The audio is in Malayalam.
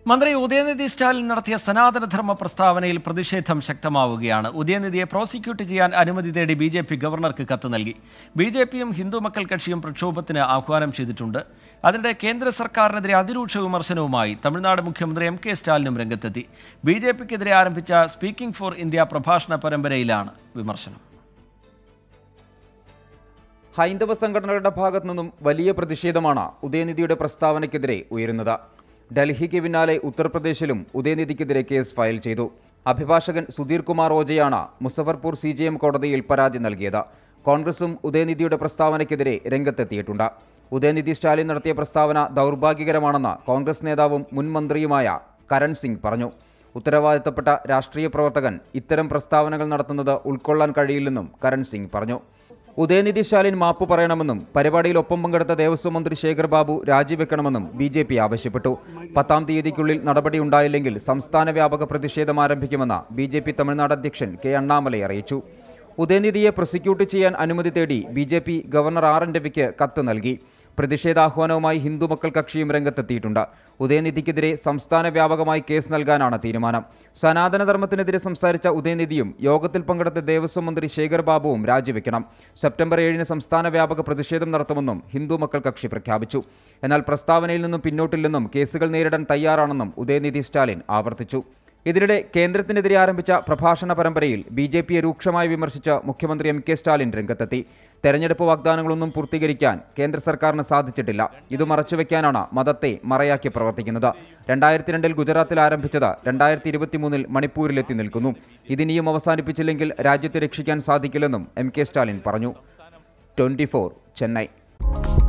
മന്ത്രി ഉദയനിധി സ്റ്റാലിൻ നടത്തിയ സനാതനധർമ്മ പ്രസ്താവനയിൽ പ്രതിഷേധം ശക്തമാവുകയാണ് ഉദയനിധിയെ പ്രോസിക്യൂട്ട് ചെയ്യാൻ അനുമതി തേടി ബി ജെ പി ഗവർണർക്ക് കത്ത് നൽകി ബി ജെ പിയും ഹിന്ദു മക്കൾ കക്ഷിയും പ്രക്ഷോഭത്തിന് ആഹ്വാനം ചെയ്തിട്ടുണ്ട് അതിനിടെ കേന്ദ്ര സർക്കാരിനെതിരെ അതിരൂക്ഷ വിമർശനവുമായി തമിഴ്നാട് മുഖ്യമന്ത്രി എം കെ സ്റ്റാലിനും രംഗത്തെത്തി ബി ജെ പിക്കെതിരെ ആരംഭിച്ച സ്പീക്കിംഗ് ഫോർ ഇന്ത്യ പ്രഭാഷണ പരമ്പരയിലാണ് വിമർശനം ഹൈന്ദവ സംഘടനകളുടെ ഭാഗത്തു നിന്നും വലിയ പ്രതിഷേധമാണ് ഉദയനിധിയുടെ പ്രസ്താവനയ്ക്കെതിരെ ഉയരുന്നത് ഡൽഹിക്ക് പിന്നാലെ ഉത്തർപ്രദേശിലും ഉദയനിധിക്കെതിരെ കേസ് ഫയൽ ചെയ്തു അഭിഭാഷകൻ സുധീർ കുമാർ ഓജയാണ് മുസഫർപൂർ സി ജി എം കോടതിയിൽ പരാതി നൽകിയത് കോൺഗ്രസും ഉദയനിധിയുടെ പ്രസ്താവനയ്ക്കെതിരെ രംഗത്തെത്തിയിട്ടുണ്ട് ഉദയനിധി സ്റ്റാലിൻ നടത്തിയ പ്രസ്താവന ദൗർഭാഗ്യകരമാണെന്ന് കോൺഗ്രസ് നേതാവും മുൻ മന്ത്രിയുമായ കരൺ സിംഗ് പറഞ്ഞു ഉത്തരവാദിത്തപ്പെട്ട രാഷ്ട്രീയ പ്രവർത്തകൻ ഇത്തരം പ്രസ്താവനകൾ നടത്തുന്നത് ഉൾക്കൊള്ളാൻ കഴിയില്ലെന്നും കരൺ സിംഗ് പറഞ്ഞു ഉദയനിധി സ്റ്റാലിൻ മാപ്പ് പറയണമെന്നും പരിപാടിയിൽ ഒപ്പം പങ്കെടുത്ത ദേവസ്വം മന്ത്രി ശേഖർ ബാബു രാജിവെക്കണമെന്നും ബി ജെ പി ആവശ്യപ്പെട്ടു പത്താം തീയതിക്കുള്ളിൽ നടപടിയുണ്ടായില്ലെങ്കിൽ സംസ്ഥാന വ്യാപക പ്രതിഷേധം ആരംഭിക്കുമെന്ന് ബി ജെ പി തമിഴ്നാട് അധ്യക്ഷൻ കെ അണ്ണാമലൈ അറിയിച്ചു ഉദയനിധിയെ പ്രോസിക്യൂട്ട് ചെയ്യാൻ അനുമതി തേടി B J P governor R N രവിക്ക് കത്ത് നൽകി പ്രതിഷേധാഹ്വാനവുമായി ഹിന്ദുമക്കൾ കക്ഷിയും രംഗത്തെത്തിയിട്ടുണ്ട് ഉദയനിധിക്കെതിരെ സംസ്ഥാന വ്യാപകമായി കേസ് നൽകാനാണ് തീരുമാനം സനാതനധർമ്മത്തിനെതിരെ സംസാരിച്ച ഉദയനിധിയും യോഗത്തിൽ പങ്കെടുത്ത ദേവസ്വം മന്ത്രി ശേഖർ ബാബുവും രാജിവെക്കണം സെപ്റ്റംബർ ഏഴിന് സംസ്ഥാന വ്യാപക പ്രതിഷേധം നടത്തുമെന്നും ഹിന്ദുമക്കൾ കക്ഷി പ്രഖ്യാപിച്ചു എന്നാൽ പ്രസ്താവനയിൽ നിന്നും പിന്നോട്ടില്ലെന്നും കേസുകൾ നേരിടാൻ തയ്യാറാണെന്നും ഉദയനിധി സ്റ്റാലിൻ ആവർത്തിച്ചു ഇതിനിടെ കേന്ദ്രത്തിനെതിരെ ആരംഭിച്ച പ്രഭാഷണ പരമ്പരയിൽ ബി ജെ പിയെ രൂക്ഷമായി വിമർശിച്ച മുഖ്യമന്ത്രി എം കെ സ്റ്റാലിൻ രംഗത്തെത്തി തെരഞ്ഞെടുപ്പ് വാഗ്ദാനങ്ങളൊന്നും പൂർത്തീകരിക്കാൻ കേന്ദ്ര സർക്കാരിന് സാധിച്ചിട്ടില്ല ഇത് മറച്ചുവെക്കാനാണ് മതത്തെ മറയാക്കി പ്രവർത്തിക്കുന്നത് രണ്ടായിരത്തി രണ്ടിൽ ഗുജറാത്തിൽ ആരംഭിച്ചത് രണ്ടായിരത്തി ഇരുപത്തിമൂന്നിൽ മണിപ്പൂരിലെത്തി നിൽക്കുന്നു ഇതിനിയും അവസാനിപ്പിച്ചില്ലെങ്കിൽ രാജ്യത്തെ രക്ഷിക്കാൻ സാധിക്കില്ലെന്നും എം കെ സ്റ്റാലിൻ പറഞ്ഞു ട്വന്റി ചെന്നൈ